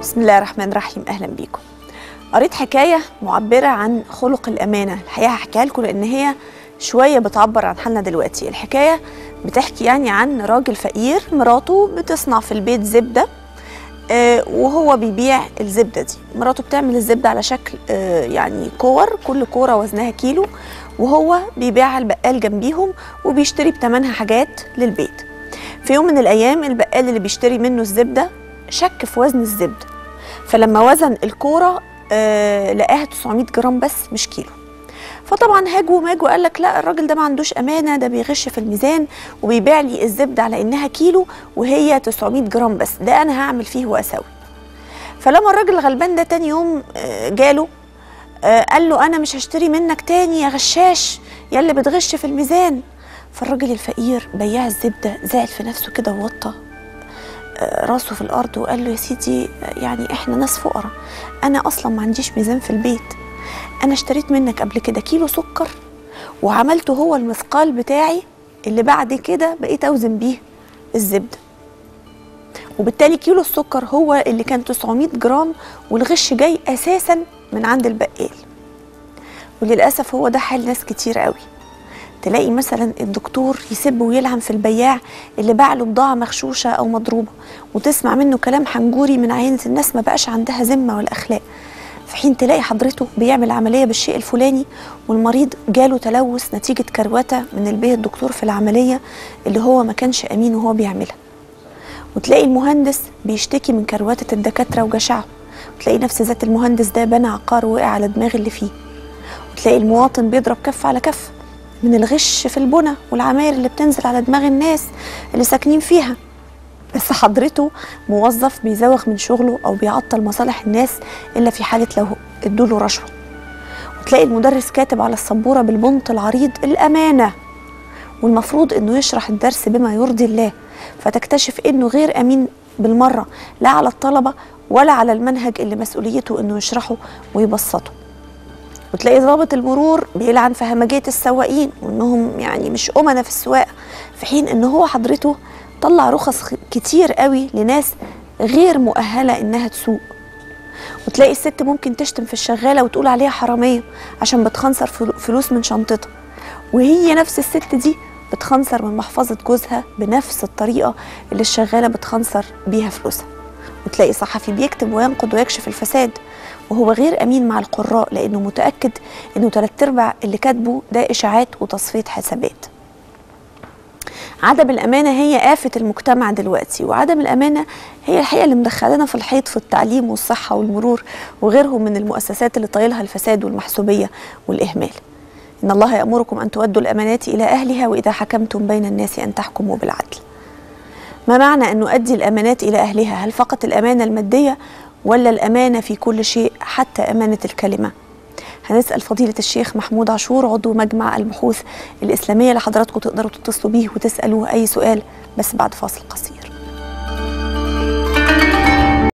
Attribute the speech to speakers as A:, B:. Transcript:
A: بسم الله الرحمن الرحيم اهلا بيكم قريت حكايه معبره عن خلق الامانه الحقيقه هحكيها لكم لان هي شويه بتعبر عن حالنا دلوقتي الحكايه بتحكي يعني عن راجل فقير مراته بتصنع في البيت زبده آه وهو بيبيع الزبده دي مراته بتعمل الزبده على شكل آه يعني كور كل كوره وزنها كيلو وهو بيبيعها البقال جنبيهم وبيشتري بتمنها حاجات للبيت في يوم من الايام البقال اللي بيشتري منه الزبده شك في وزن الزبده فلما وزن الكوره آه لقاها 900 جرام بس مش كيلو فطبعا هاج وماج وقال لك لا الراجل ده ما عندوش امانه ده بيغش في الميزان وبيبيع لي الزبده على انها كيلو وهي 900 جرام بس ده انا هعمل فيه واسوي فلما الراجل الغلبان ده تاني يوم آه جاله آه قال له انا مش هشتري منك تاني يا غشاش يا اللي بتغش في الميزان فالراجل الفقير بياع الزبده زعل في نفسه كده ووطى راسه في الارض وقال له يا سيدي يعني احنا ناس فقراء انا اصلا ما عنديش ميزان في البيت انا اشتريت منك قبل كده كيلو سكر وعملته هو المثقال بتاعي اللي بعد كده بقيت اوزن بيه الزبده وبالتالي كيلو السكر هو اللي كان 900 جرام والغش جاي اساسا من عند البقال وللاسف هو ده حال ناس كتير قوي تلاقي مثلا الدكتور يسب ويلعن في البياع اللي باع له بضاعه مغشوشه او مضروبه وتسمع منه كلام حنجوري من عين الناس ما بقاش عندها ذمه ولا اخلاق في حين تلاقي حضرته بيعمل عمليه بالشيء الفلاني والمريض جاله تلوث نتيجه كروته من البيه الدكتور في العمليه اللي هو ما كانش امين وهو بيعملها وتلاقي المهندس بيشتكي من كروته الدكاتره وجشعهم وتلاقي نفس ذات المهندس ده بنى عقار وقع على دماغ اللي فيه وتلاقي المواطن بيضرب كف على كف من الغش في البنى والعماير اللي بتنزل على دماغ الناس اللي ساكنين فيها بس حضرته موظف بيزوغ من شغله او بيعطل مصالح الناس الا في حاله لو ادوله رشوه وتلاقي المدرس كاتب على السبوره بالبنط العريض الامانه والمفروض انه يشرح الدرس بما يرضي الله فتكتشف انه غير امين بالمره لا على الطلبه ولا على المنهج اللي مسؤوليته انه يشرحه ويبسطه وتلاقي ضابط المرور بيلعن في همجيه السواقين وانهم يعني مش امنا في السواقه في حين ان هو حضرته طلع رخص كتير قوي لناس غير مؤهله انها تسوق وتلاقي الست ممكن تشتم في الشغاله وتقول عليها حراميه عشان بتخنصر فلوس من شنطتها وهي نفس الست دي بتخنصر من محفظه جوزها بنفس الطريقه اللي الشغاله بتخنصر بيها فلوسها وتلاقي صحفي بيكتب وينقد ويكشف الفساد وهو غير امين مع القراء لانه متاكد انه ثلاث ارباع اللي كاتبه ده اشاعات وتصفيه حسابات عدم الامانه هي افه المجتمع دلوقتي وعدم الامانه هي الحقيقه اللي مدخلانا في الحيط في التعليم والصحه والمرور وغيرهم من المؤسسات اللي طايلها الفساد والمحسوبيه والاهمال ان الله يامركم ان تؤدوا الامانات الى اهلها واذا حكمتم بين الناس ان تحكموا بالعدل ما معنى ان نؤدي الامانات الى اهلها هل فقط الامانه الماديه ولا الامانه في كل شيء حتى امانه الكلمه هنسال فضيله الشيخ محمود عاشور عضو مجمع البحوث الاسلاميه اللي حضراتكم تقدروا تتصلوا بيه وتسالوه اي سؤال بس بعد فاصل قصير